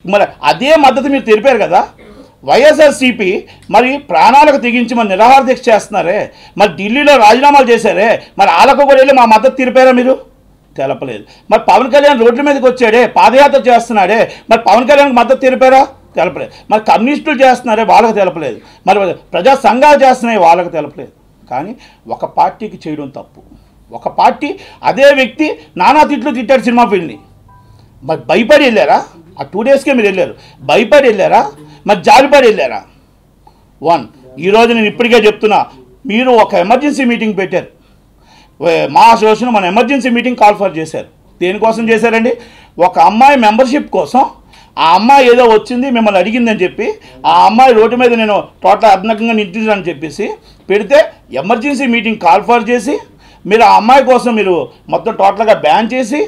మరి అదే మద్దతు మీరు తెలిపారు కదా వైఎస్ఆర్సీపీ మరి ప్రాణాలకు తెగించి మరి నిరాహార దీక్ష చేస్తున్నారే మరి ఢిల్లీలో రాజీనామాలు చేశారే మరి వాళ్ళకు కూడా వెళ్ళి మా మద్దతు తెలిపారా మీరు తెలపలేదు మరి పవన్ కళ్యాణ్ రోడ్ల మీదకి వచ్చాడే పాదయాత్ర చేస్తున్నాడే మరి పవన్ కళ్యాణ్కి మద్దతు తెలిపారా తెలపలేదు మరి కమ్యూనిస్టులు చేస్తున్నారే వాళ్ళకి తెలపలేదు మరి ప్రజా సంఘాలు చేస్తున్నాయి వాళ్ళకి తెలపలేదు కానీ ఒక పార్టీకి చేయడం తప్పు ఒక పార్టీ అదే వ్యక్తి నానా తిట్లు తిట్టాడు సినిమా ఫీల్డ్ని మరి భయపడి వెళ్ళారా ఆ టూ డేస్కే మీరు వెళ్ళారు భయపడి వెళ్ళారా మరి జాలిపడి వెళ్ళారా వన్ ఈరోజు నేను ఇప్పటికే చెప్తున్నా మీరు ఒక ఎమర్జెన్సీ మీటింగ్ పెట్టారు వే- మా అసోసియేషన్ మన ఎమర్జెన్సీ మీటింగ్ కాల్ ఫర్ చేశారు దేనికోసం చేశారండి ఒక అమ్మాయి మెంబర్షిప్ కోసం ఆ అమ్మాయి ఏదో వచ్చింది మిమ్మల్ని అడిగిందని చెప్పి ఆ అమ్మాయి రోడ్డు మీద నేను టోటల్ అదనకంగా నింటించాలని చెప్పేసి పెడితే ఎమర్జెన్సీ మీటింగ్ కాల్ ఫర్ చేసి మీరు ఆ అమ్మాయి కోసం మీరు మొత్తం టోటల్గా బ్యాన్ చేసి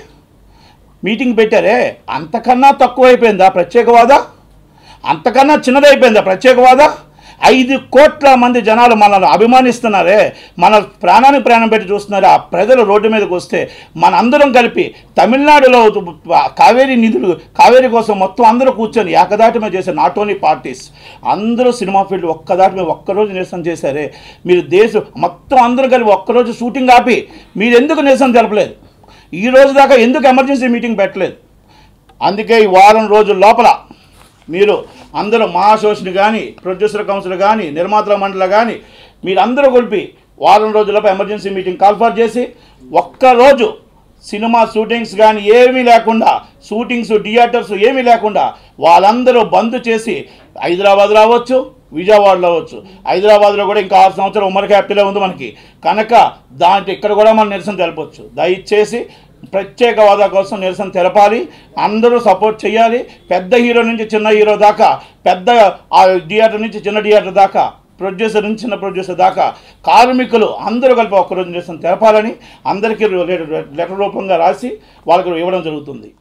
మీటింగ్ పెట్టారే అంతకన్నా తక్కువైపోయిందా ప్రత్యేకవాదా అంతకన్నా చిన్నదైపోయిందా ప్రత్యేకవాదా ఐదు కోట్ల మంది జనాలు మనల్ని అభిమానిస్తున్నారే మన ప్రాణానికి ప్రాణం పెట్టి చూస్తున్నారు ఆ ప్రజలు రోడ్డు మీదకి వస్తే మనందరం కలిపి తమిళనాడులో కావేరీ నిధులు కావేరీ కోసం మొత్తం అందరూ కూర్చొని ఏకదాటి మీద చేశారు నాట్ ఓన్లీ పార్టీస్ అందరూ సినిమా ఫీల్డ్ ఒక్కదాటి మీద ఒక్కరోజు నిరసన చేశారే మీరు దేశం మొత్తం అందరూ కలిపి ఒక్కరోజు షూటింగ్ ఆపి మీరు ఎందుకు నిరసన జరపలేదు ఈ రోజు దాకా ఎందుకు ఎమర్జెన్సీ మీటింగ్ పెట్టలేదు అందుకే ఈ వారం రోజుల లోపల మీరు అందరూ మా అసోసియేషన్ కానీ ప్రొడ్యూసర్ కౌన్సిల్ కానీ నిర్మాతల మండలి కానీ మీరందరూ కలిపి వారం రోజులపై ఎమర్జెన్సీ మీటింగ్ కాల్ఫర్ చేసి ఒక్కరోజు సినిమా షూటింగ్స్ కానీ ఏమీ లేకుండా షూటింగ్స్ థియేటర్స్ ఏమీ లేకుండా వాళ్ళందరూ బంద్ చేసి హైదరాబాద్ రావచ్చు విజయవాడలో అవ్వచ్చు హైదరాబాద్లో కూడా ఇంకా ఆరు సంవత్సరాలు ఉమ్మడి క్యాపిటలే ఉంది మనకి కనుక దాంట్లో ఇక్కడ కూడా మనం నిరసన తెలపవచ్చు దయచేసి ప్రత్యేక హోదా కోసం నిరసన తెలపాలి అందరూ సపోర్ట్ చేయాలి పెద్ద హీరో నుంచి చిన్న హీరో దాకా పెద్ద ఆ థియేటర్ నుంచి చిన్న థియేటర్ దాకా ప్రొడ్యూసర్ నుంచి చిన్న ప్రొడ్యూసర్ దాకా కార్మికులు అందరూ కలిపి ఒక్కరోజు నిరసన తెలపాలని అందరికీ లెటర్ రూపంగా రాసి వాళ్ళకి ఇవ్వడం జరుగుతుంది